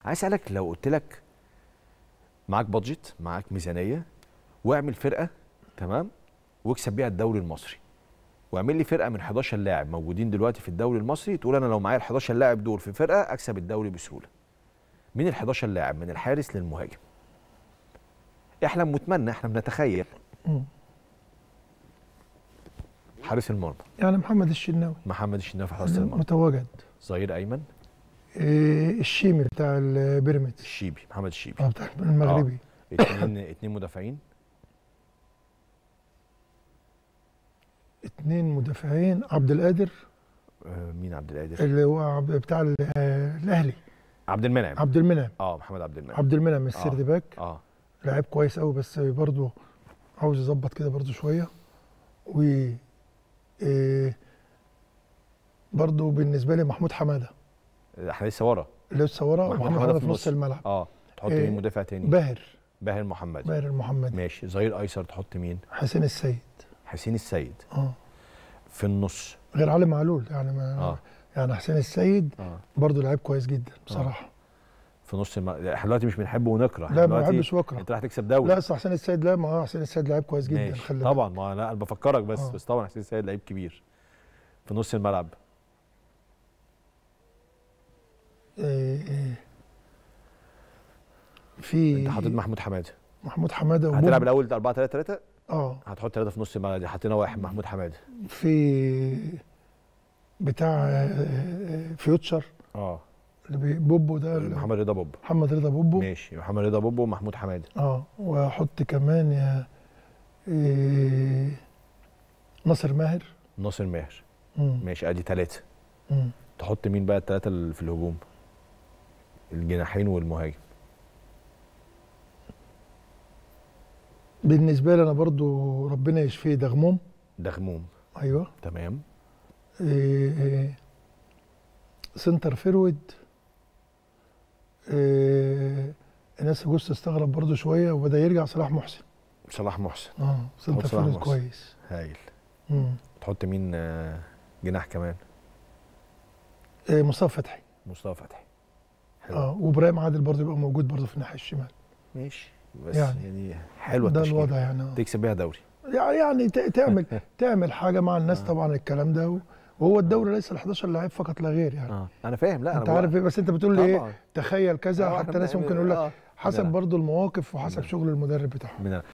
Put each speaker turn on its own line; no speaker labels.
عايز اسالك لو قلت لك معاك بادجت معاك ميزانيه واعمل فرقه تمام واكسب بيها الدوري المصري واعمل لي فرقه من 11 لاعب موجودين دلوقتي في الدوري المصري تقول انا لو معايا ال 11 لاعب دول في فرقه اكسب الدوري بسهوله مين ال 11 لاعب من الحارس للمهاجم احلم واتمنى احنا بنتخيل
مم.
حارس المرمى
يعني محمد الشناوي
محمد الشناوي في حراسه المرمى
متواجد
ظهير ايمن
إيه الشيمي بتاع البيراميدز
الشيبي محمد الشيبي
اه بتاع المغربي
اتنين اتنين مدافعين
اتنين مدافعين عبد القادر
آه مين عبد القادر
اللي هو عب- بتاع ال- آه، الاهلي
عبد المنعم
عبد المنعم
اه محمد عبد المنعم
عبد المنعم السيرد باك
اه
لعيب كويس قوي بس برضه عاوز يظبط كده برضه شويه و إيه برضه بالنسبه لي محمود حماده
احنا لسه ورا
اللي لسه ورا
محمود
محمود
حمادة
حماده
في
في نص
النص.
الملعب
اه تحط
إيه،
مين مدافع تاني
باهر
باهر محمد
باهر المحمدي
ماشي ظهير ايسر تحط مين
حسين السيد
حسين السيد
اه
في النص
غير علي معلول يعني ما
اه
يعني حسين السيد
اه
برضه لعيب كويس جدا بصراحه
في نص الم... احنا دلوقتي مش بنحب ونكره إحنا
لا ما
دلوقتي
بحبش واكره
انت راح تكسب دوري
لا اصل حسين السيد لا ما هو حسين السيد لعيب كويس جدا
ماشي
خلي
طبعا ما انا أنا بفكرك بس
آه.
بس طبعا حسين السيد لعيب كبير في نص الملعب
إيه إيه في
انت حاطط محمود حماده
محمود حماده
هتلعب
وممكن
الاول 4 3 3
اه
هتحط ثلاثه في نص الملعب دي حطينا واحد محمود حماده
في بتاع آه، آه، فيوتشر
اه
اللي بي- بوبو ده اللي-
محمد رضا بوب
محمد رضا بوبو
ماشي محمد رضا بوب ومحمود حماده
اه واحط كمان يا إيه ناصر ماهر
ناصر ماهر
مم.
ماشي ادي ثلاثه
مم.
تحط مين بقى الثلاثه اللي في الهجوم الجناحين والمهاجم
بالنسبه لي انا برضو ربنا يشفيه دغموم
دغموم
ايوه
تمام
إيه إيه سنتر فيرود إيه الناس جوز تستغرب برضو شويه وبدا يرجع صلاح محسن
صلاح محسن
اه سنتر
صلاح
فيرود
محسن.
كويس
هايل
مم.
تحط مين آه، جناح كمان
إيه مصطفى فتحي
مصطفى فتحي حلو
اه وابراهيم عادل برضو يبقى موجود برضو في الناحيه الشمال
ماشي بس
يعني.
يعني, حلوه
ده
التشكيله
الوضع يعني آه.
تكسب بيها دوري
يعني يعني ت- تعمل تعمل حاجه مع الناس
آه.
طبعا الكلام ده و- وهو الدوري ليس ال 11 لعيب فقط لا غير يعني
اه انا فاهم لا
انت
انا
عارف ايه بس انت بتقول لي ايه
طبعا
تخيل كذا
آه،
حتى
إحنا
ناس
بنعمل-
ممكن يقول لك
آه.
حسب
لا.
برضو المواقف وحسب
لا.
شغل المدرب بتاعهم
من